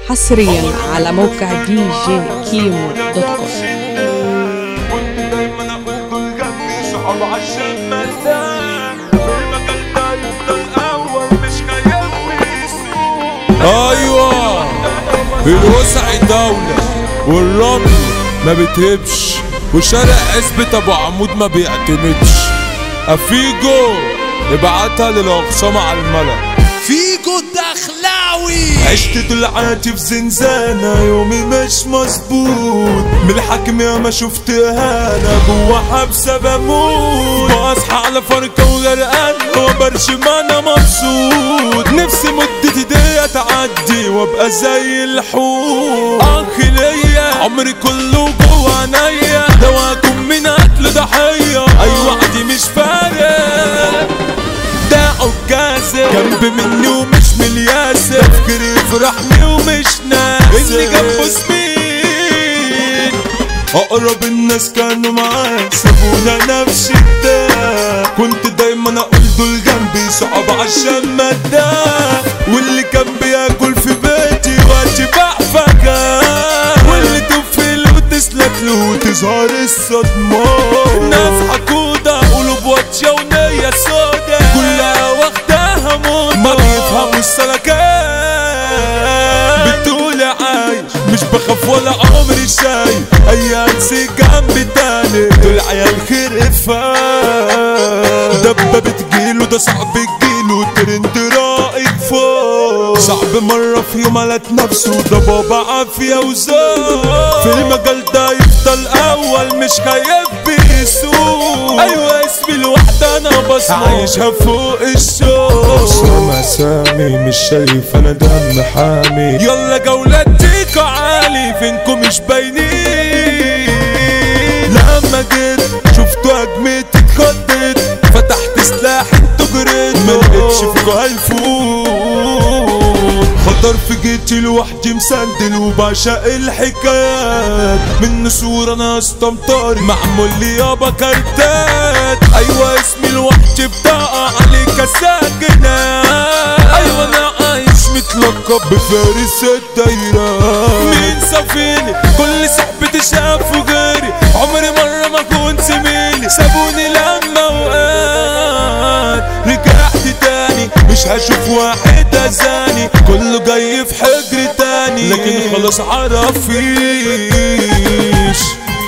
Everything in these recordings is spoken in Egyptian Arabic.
حصريا على موقع دي جي كيمو دوت كوم دايما اقول جنبي صحاب عشان مزاج المجال ده يفضل اول مش خيال ايوه الوسع دولة والرمل ما بتهبش وشارع عزبة ابو عمود ما بيعتمدش افيجو ابعتها للاقسام على الملأ فيجو الدخلاوي عشت طلعت في زنزانة يومي مش مظبوط من الحكم يا ما شفت انا جوا حبسة بموت بصحى على فرقة وغرقان وبرشم انا مبسوط نفسي مدتي دي تعدي وابقى زي الحوت اخ ليا عمري كله جوا عينيا دواكم من قتل ضحية ايوه عادي مش فارق ده عكازة جنب مني ومش ملياسة تفكيري يفرحني ومش ناسي اللي جنبه سمين اقرب الناس كانوا معايا سابونا نفس الشدة كنت دايما اقول دول جنبي صعب عشان مادة واللي كان بياكل في بيتي وقتي فجأة واللي تفل وتسلك له وتظهر الصدمة ناس حقودة قلوب واتشة ونية سودا كلها واخداها موت ما بيفهموا السلكات بتقول عايش مش بخاف ولا عمري شايف اي انسي جنبي تاني دول عيال خرفان دبة بتجيله ده صعب تجيله ترند رائق فوق صعب مرة في يوم قالت نفسه ده بابا عافية وزار في المجال ده يفضل اول مش خايف بيسوق ايوه اسمي لوحدي انا بصمة عايشها فوق الشوق مسامي مش شايف انا دم حامي يلا جولتيك عالي فينكم مش باينين لما جيت شفتوا هجمتي اتخضيت فتحت سلاح انتوا جريتوا ما لقيتش فيكوا هالفوت خطر في جيتي لوحدي مسندل وبعشق الحكايات من صورة انا استمطاري معمول لي يابا كارتات ايوه اسمي لوحدي بطاقة عليك ساكنة ايوه انا عايش متلقب بفارس الدايرة مين صافيني كل صحبتي شافوا غيري عمري مرة ما كنت زميلي سابوني لما وقعت رجعت تاني مش هشوف واحد اذاني كله جاي في حجر تاني لكن خلاص عرفيش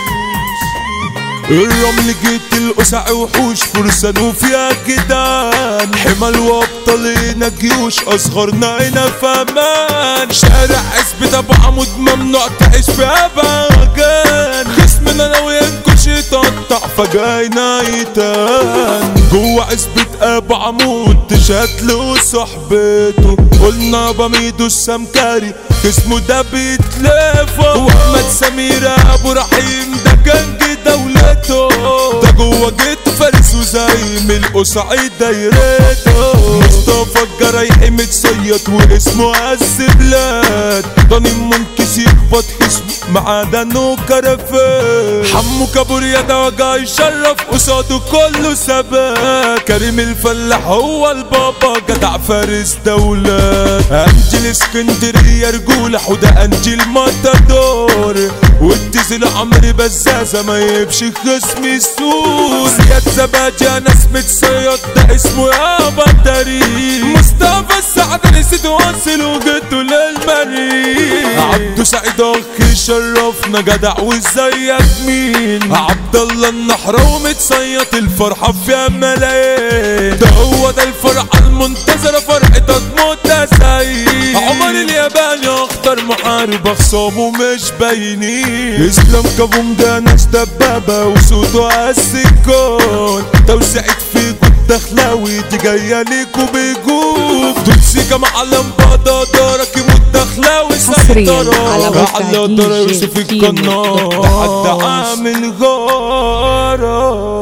الرمل جيت القسع وحوش فرسان وفيها جدان حمل وابطالين جيوش اصغرنا هنا في امان شارع عزبة ابو عمود ممنوع تعيش فيها بغان خصمنا ناوي ينكش يتقطع فجاينا يتان جوا عزبة ابو عمود تشهد له صحبته قلنا بميدو السمكري اسمه ده بيتلافى واحمد سمير ابو رحيم ده كان دولته ده جوا جيت فارس وزايم القصعي دايرته مصطفى الجرايحي متصيط واسمه عز بلاد ضني منكس يخبط اسمه مع دانو كرفان حمو كابوريا ده وجع يشرف قصاده كله ثبات كريم الفلاح هو البابا جدع فارس دولات انجل اسكندريه رجوله حوده انجل ماتادور والتزل عمري بزازه ما يمشي خصم السود زياد زبادي ناس متصيد ده اسمه يابا الدريق مصطفى السعد نسيت واصل وجدته للمريخ عبدو سعيد اخي شرفنا جدع وازيك مين عبد الله النحراوي متصيط الفرحه في ملايين ده هو ده الفرحه المنتظره فرحه متسيد عمر الياباني اخطر محارب اخصامه مش باينين اسلام كابوم ده ناس دبابه وصوته السكون توسعت فيكوا الدخلاوي دي جايه ليكوا بيجوب دول سيكا معلم بدا دارك يموت دخلاوي حصرياً على موقع على دي دار جي يوسف كيمو القناة دوت كوم. حد عامل غارة